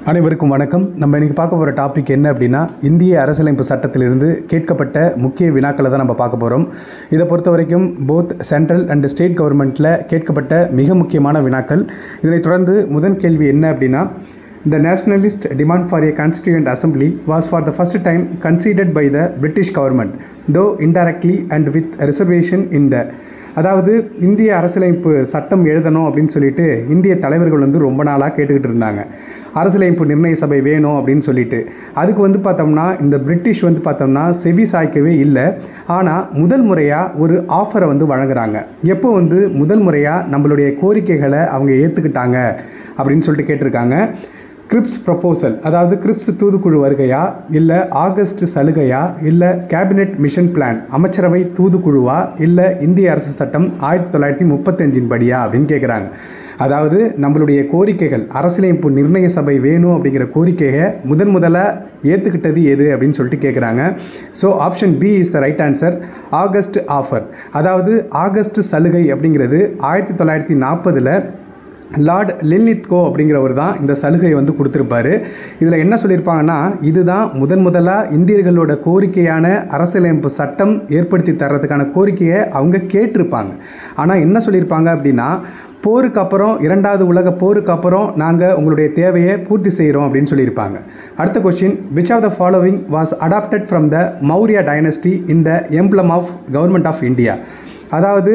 அனைவருக்கும் வணக்கம் நம்ம இன்றைக்கி பார்க்க போகிற டாபிக் என்ன அப்படின்னா இந்திய அரசியலமைப்பு சட்டத்திலிருந்து கேட்கப்பட்ட முக்கிய வினாக்களை தான் நம்ம பார்க்க போகிறோம் இதை பொறுத்த வரைக்கும் போத் சென்ட்ரல் அண்ட் ஸ்டேட் கவர்மெண்ட்டில் கேட்கப்பட்ட மிக முக்கியமான வினாக்கள் இதனைத் தொடர்ந்து முதல் கேள்வி என்ன அப்படின்னா The nationalist demand for a constituent assembly was for the first time considered by the British government, though indirectly and with reservation in the அதாவது இந்திய அரசியலமைப்பு சட்டம் எழுதணும் அப்படின்னு சொல்லிட்டு இந்திய தலைவர்கள் வந்து ரொம்ப நாளாக கேட்டுக்கிட்டு இருந்தாங்க அரசியலமைப்பு நிர்ணய சபை வேணும் அப்படின்னு சொல்லிட்டு அதுக்கு வந்து பார்த்தோம்னா இந்த பிரிட்டிஷ் வந்து பார்த்தோம்னா செவி சாய்க்கவே இல்லை ஆனால் முதல் முறையாக ஒரு ஆஃபரை வந்து வழங்குறாங்க எப்போ வந்து முதல் முறையாக நம்மளுடைய கோரிக்கைகளை அவங்க ஏற்றுக்கிட்டாங்க அப்படின்னு சொல்லிட்டு கேட்டிருக்காங்க கிரிப்ஸ் ப்ரப்போசல் அதாவது கிரிப்ஸ் தூதுக்குழு வருகையா இல்லை ஆகஸ்ட் சலுகையா இல்லை கேபினெட் மிஷன் பிளான் அமைச்சரவை தூதுக்குழுவா இல்லை இந்திய அரசு சட்டம் ஆயிரத்தி தொள்ளாயிரத்தி முப்பத்தஞ்சின் படியா அப்படின்னு கேட்குறாங்க அதாவது நம்மளுடைய கோரிக்கைகள் அரசியலமைப்பு நிர்ணய சபை வேணும் அப்படிங்கிற கோரிக்கையை முதன் முதலாக ஏற்றுக்கிட்டது எது அப்படின்னு சொல்லிட்டு கேட்குறாங்க so option B is the right answer August offer அதாவது ஆகஸ்ட் சலுகை அப்படிங்கிறது ஆயிரத்தி தொள்ளாயிரத்தி நாற்பதில் லார்ட் லில்லித்கோ அப்படிங்கிறவர் தான் இந்த சலுகையை வந்து கொடுத்துருப்பாரு இதில் என்ன சொல்லியிருப்பாங்கன்னா இதுதான் முதன் முதலாக இந்தியர்களோட கோரிக்கையான அரசியலமைப்பு சட்டம் ஏற்படுத்தி தர்றதுக்கான கோரிக்கையை அவங்க கேட்டிருப்பாங்க ஆனால் என்ன சொல்லியிருப்பாங்க அப்படின்னா போருக்கு அப்புறம் இரண்டாவது உலக போருக்கு அப்புறம் நாங்கள் உங்களுடைய தேவையை பூர்த்தி செய்கிறோம் அப்படின்னு சொல்லியிருப்பாங்க அடுத்த question which of the following was adapted from the Maurya dynasty in the emblem of government of India அதாவது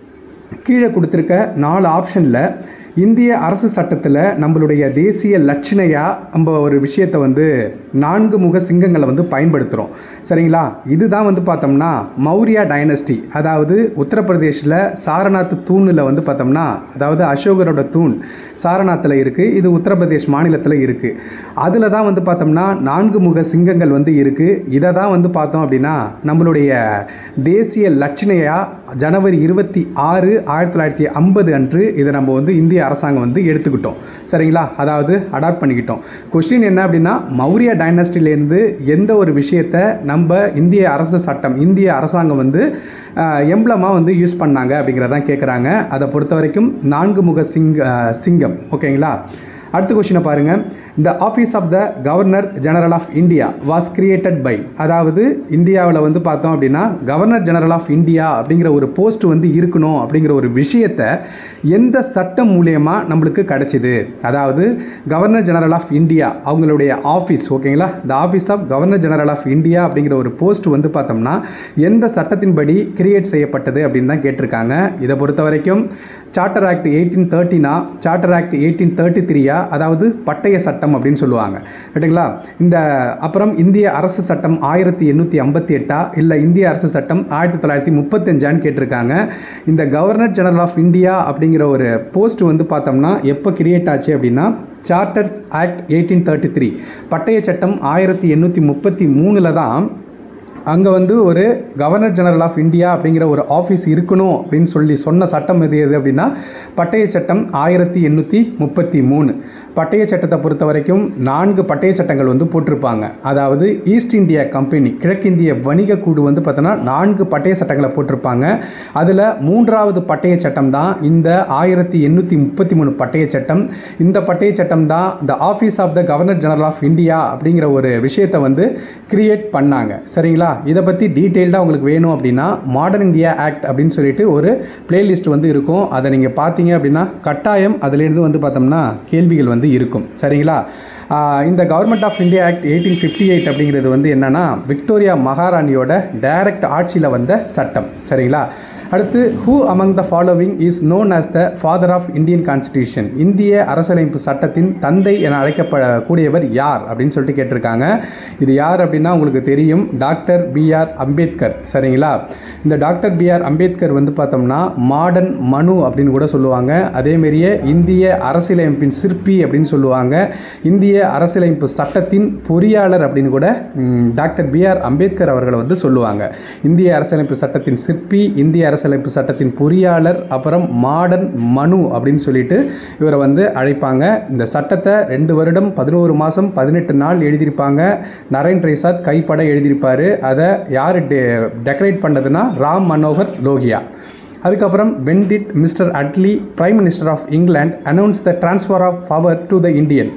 கீழே கொடுத்துருக்க நாலு ஆப்ஷனில் இந்திய அரசு சட்டத்தில் நம்மளுடைய தேசிய லட்சணையாக நம்ம ஒரு விஷயத்தை வந்து நான்கு முக சிங்கங்களை வந்து பயன்படுத்துகிறோம் சரிங்களா இதுதான் வந்து பார்த்தோம்னா மௌரியா டைனஸ்டி அதாவது உத்தரப்பிரதேஷில் சாரநாத் தூணில் வந்து பார்த்தோம்னா அதாவது அசோகரோட தூண் சாரநாத்தில் இருக்குது இது உத்தரப்பிரதேஷ் மாநிலத்தில் இருக்குது அதில் தான் வந்து பார்த்தோம்னா நான்கு முக சிங்கங்கள் வந்து இருக்குது இதை தான் வந்து பார்த்தோம் அப்படின்னா நம்மளுடைய தேசிய லட்சணையாக ஜனவரி இருபத்தி ஆறு ஆயிரத்தி தொள்ளாயிரத்தி ஐம்பது அன்று இதை நம்ம வந்து இந்திய அரசாங்கம் வந்து எடுத்துக்கிட்டோம் சரிங்களா அதாவது அடாப்ட் பண்ணிக்கிட்டோம் கொஸ்டின் என்ன அப்படின்னா மௌரிய டைனஸ்டிலேருந்து எந்த ஒரு விஷயத்தை நம்ம இந்திய அரசு சட்டம் இந்திய அரசாங்கம் வந்து எம்ப்ளமாக வந்து யூஸ் பண்ணாங்க அப்படிங்கிறதான் கேட்குறாங்க அதை பொறுத்த வரைக்கும் நான்கு முக சிங்க சிங்கம் ஓகேங்களா அடுத்த கொஷினை பாருங்கள் the office of the governor general of India was created by அதாவது இந்தியாவில் வந்து பார்த்தோம் அப்படின்னா கவர்னர் ஜெனரல் ஆஃப் இந்தியா அப்படிங்கிற ஒரு போஸ்ட் வந்து இருக்கணும் அப்படிங்கிற ஒரு விஷயத்தை எந்த சட்டம் மூலயமா நம்மளுக்கு கிடச்சிது அதாவது கவர்னர் ஜெனரல் ஆஃப் இந்தியா அவங்களுடைய ஆஃபீஸ் ஓகேங்களா the office of governor general of India அப்படிங்கிற ஒரு போஸ்ட் வந்து பார்த்தோம்னா எந்த சட்டத்தின்படி கிரியேட் செய்யப்பட்டது அப்படின்னு தான் கேட்டிருக்காங்க இதை பொறுத்த வரைக்கும் சார்ட்டர் ஆக்ட் எயிட்டீன் தேர்ட்டினா சார்ட்டர் ஆக்ட் எயிட்டீன் தேர்ட்டி த்ரீயா அதாவது பட்டய சட்டம் அப்படின்னு சொல்லுவாங்க ரைட்டுங்களா இந்த அப்புறம் இந்திய அரசு சட்டம் ஆயிரத்தி எண்ணூற்றி ஐம்பத்தி எட்டா இல்லை இந்திய அரசு சட்டம் ஆயிரத்தி தொள்ளாயிரத்தி முப்பத்தஞ்சான்னு கேட்டிருக்காங்க இந்த கவர்னர் ஜெனரல் ஆஃப் இந்தியா அப்படிங்கிற ஒரு போஸ்ட் வந்து பார்த்தோம்னா எப்போ கிரியேட் ஆச்சு அப்படின்னா charters act eighteen thirty three பட்டய சட்டம் ஆயிரத்தி எண்ணூற்றி முப்பத்தி மூணில் தான் அங்கே வந்து ஒரு கவர்னர் ஜெனரல் ஆஃப் இந்தியா அப்படிங்கிற ஒரு ஆஃபீஸ் இருக்கணும் அப்படின்னு சொல்லி சொன்ன சட்டம் எது எது அப்படின்னா பட்டய சட்டம் ஆயிரத்தி எண்ணூற்றி முப்பத்தி மூணு பட்டய சட்டத்தை பொறுத்த வரைக்கும் நான்கு பட்டய சட்டங்கள் வந்து போட்டிருப்பாங்க அதாவது ஈஸ்ட் இந்தியா கம்பெனி கிழக்கிந்திய வணிக கூடு வந்து பார்த்தோன்னா நான்கு பட்டய சட்டங்களை போட்டிருப்பாங்க அதில் மூன்றாவது பட்டய சட்டம் தான் இந்த ஆயிரத்தி எண்ணூற்றி முப்பத்தி மூணு பட்டய சட்டம் இந்த பட்டய சட்டம் தான் the office of the governor general of India அப்படிங்கிற ஒரு விஷயத்தை வந்து கிரியேட் பண்ணாங்க சரிங்களா இதை பற்றி டீட்டெயில்டாக உங்களுக்கு வேணும் அப்படின்னா மாடர்ன் இந்தியா ஆக்ட் அப்படின்னு சொல்லிட்டு ஒரு பிளேலிஸ்ட் வந்து இருக்கும் அதை நீங்கள் பார்த்தீங்க அப்படின்னா கட்டாயம் அதுலேருந்து வந்து பார்த்தோம்னா கேள்விகள் வந்து இருக்கும் சரிங்களா இந்த government of India act eighteen fifty eight அப்படிங்கிறது வந்து என்னென்னா விக்டோரியா மகாராணியோட டைரக்ட் ஆட்சியில் வந்த சட்டம் சரிங்களா அடுத்து who among the following is known as the father of Indian constitution இந்திய அரசியலமைப்பு சட்டத்தின் தந்தை என அழைக்கப்படக்கூடியவர் யார் அப்படின்னு சொல்லிட்டு கேட்டிருக்காங்க இது யார் அப்படின்னா உங்களுக்கு தெரியும் டாக்டர் பிஆர் அம்பேத்கர் சரிங்களா இந்த டாக்டர் பிஆர் அம்பேத்கர் வந்து பார்த்தோம்னா மாடர்ன் மனு அப்படின்னு கூட சொல்லுவாங்க அதேமாரியே இந்திய அரசியலமைப்பின் சிற்பி அப்படின்னு சொல்லுவாங்க இந்திய அரசியலமைப்பு சட்டத்தின் பொறியாளர் அப்படின்னு கூட டாக்டர் பிஆர் அம்பேத்கர் அவர்களை வந்து சொல்லுவாங்க இந்திய அரசியலமைப்பு சட்டத்தின் சிற்பி இந்திய அரசியலமைப்பு சட்டத்தின் பொறியாளர் அப்புறம் மாடர்ன் மனு அப்படின்னு சொல்லிட்டு இவரை வந்து அழைப்பாங்க இந்த சட்டத்தை ரெண்டு வருடம் பதினோரு மாதம் பதினெட்டு நாள் எழுதியிருப்பாங்க நரேன் பிரசாத் கைப்பட எழுதியிருப்பார் அதை யார் டெக்கரேட் பண்ணதுன்னா ராம் மனோகர் லோகியா அதுக்கப்புறம் when did mister Attlee prime minister of England announce the transfer of power to the Indian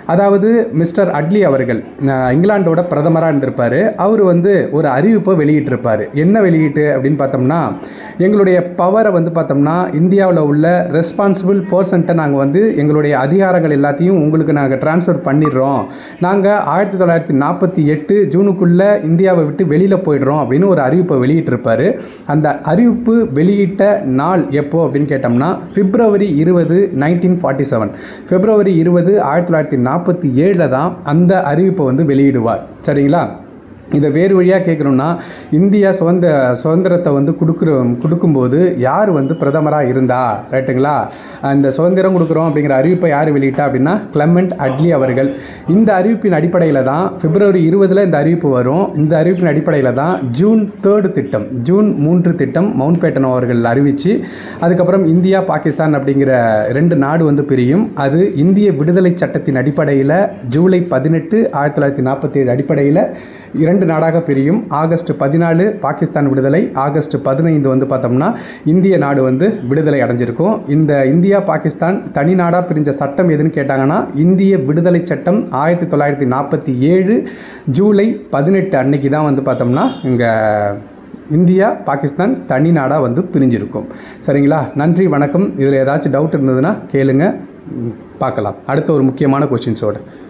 அதாவது மிஸ்டர் அட்லி அவர்கள் அஹ், இங்கிலாந்தோட பிரதமராக இருந்திருப்பார் அவர் வந்து ஒரு அறிவிப்பை வெளியிட்டிருப்பார் என்ன வெளியீட்டு அப்படின்னு பார்த்தோம்னா எங்களுடைய பவரை வந்து பார்த்தோம்னா இந்தியாவில் உள்ள ரெஸ்பான்சிபிள் பர்சன்ட்டை நாங்கள் வந்து எங்களுடைய அதிகாரங்கள் எல்லாத்தையும் உங்களுக்கு நாங்கள் ட்ரான்ஸ்ஃபர் பண்ணிடுறோம் நாங்கள் ஆயிரத்தி தொள்ளாயிரத்தி நாற்பத்தி எட்டு ஜூனுக்குள்ளே இந்தியாவை விட்டு வெளியில் போயிடுறோம் அப்படின்னு ஒரு அறிவிப்பை வெளியிட்டிருப்பார் அந்த அறிவிப்பு வெளியிட்ட நாள் எப்போ அப்படின்னு கேட்டோம்னா பிப்ரவரி இருபது நைன்டீன் ஃபார்ட்டி செவன் பிப்ரவரி இருபது ஆயிரத்தி தொள்ளாயிரத்தி நாற்பத்தி ஏழில் தான் அந்த அறிவிப்பை வந்து வெளியிடுவார் சரிங்களா இதை வேறு வழியாக கேட்குறோம்னா இந்தியா சுதந்திர சுதந்திரத்தை வந்து கொடுக்குற கொடுக்கும்போது யார் வந்து பிரதமராக இருந்தா ரைட்டுங்களா இந்த சுதந்திரம் கொடுக்குறோம் அப்படிங்கிற அறிவிப்பை யார் வெளியிட்டா அப்படின்னா கிளமெண்ட் அட்லி அவர்கள் இந்த அறிவிப்பின் அடிப்படையில் தான் பிப்ரவரி இருபதில் இந்த அறிவிப்பு வரும் இந்த அறிவிப்பின் அடிப்படையில் தான் ஜூன் தேர்டு திட்டம் ஜூன் மூன்று திட்டம் மவுண்ட் பேட்டன் அவர்கள் அறிவித்து அதுக்கப்புறம் இந்தியா பாகிஸ்தான் அப்படிங்கிற ரெண்டு நாடு வந்து பிரியும் அது இந்திய விடுதலை சட்டத்தின் அடிப்படையில் ஜூலை பதினெட்டு ஆயிரத்தி தொள்ளாயிரத்தி நாற்பத்தி ஏழு அடிப்படையில் இரண்டு நாடாக பிரியும் ஆகஸ்ட் பதினாலு பாகிஸ்தான் விடுதலை ஆகஸ்ட் பதினைந்து வந்து பார்த்தோம்னா இந்திய நாடு வந்து விடுதலை அடைஞ்சிருக்கும் இந்த இந்தியா பாகிஸ்தான் தனி நாடாக பிரிஞ்ச சட்டம் எதுன்னு கேட்டாங்கன்னா இந்திய விடுதலை சட்டம் ஆயிரத்தி தொள்ளாயிரத்தி நாற்பத்தி ஏழு ஜூலை பதினெட்டு அன்னைக்கு தான் வந்து பார்த்தோம்னா இங்கே இந்தியா பாகிஸ்தான் தனி நாடாக வந்து பிரிஞ்சிருக்கும் சரிங்களா நன்றி வணக்கம் இதில் ஏதாச்சும் டவுட் இருந்ததுன்னா கேளுங்க ம், பார்க்கலாம் அடுத்த ஒரு முக்கியமான கொஷின்ஸோட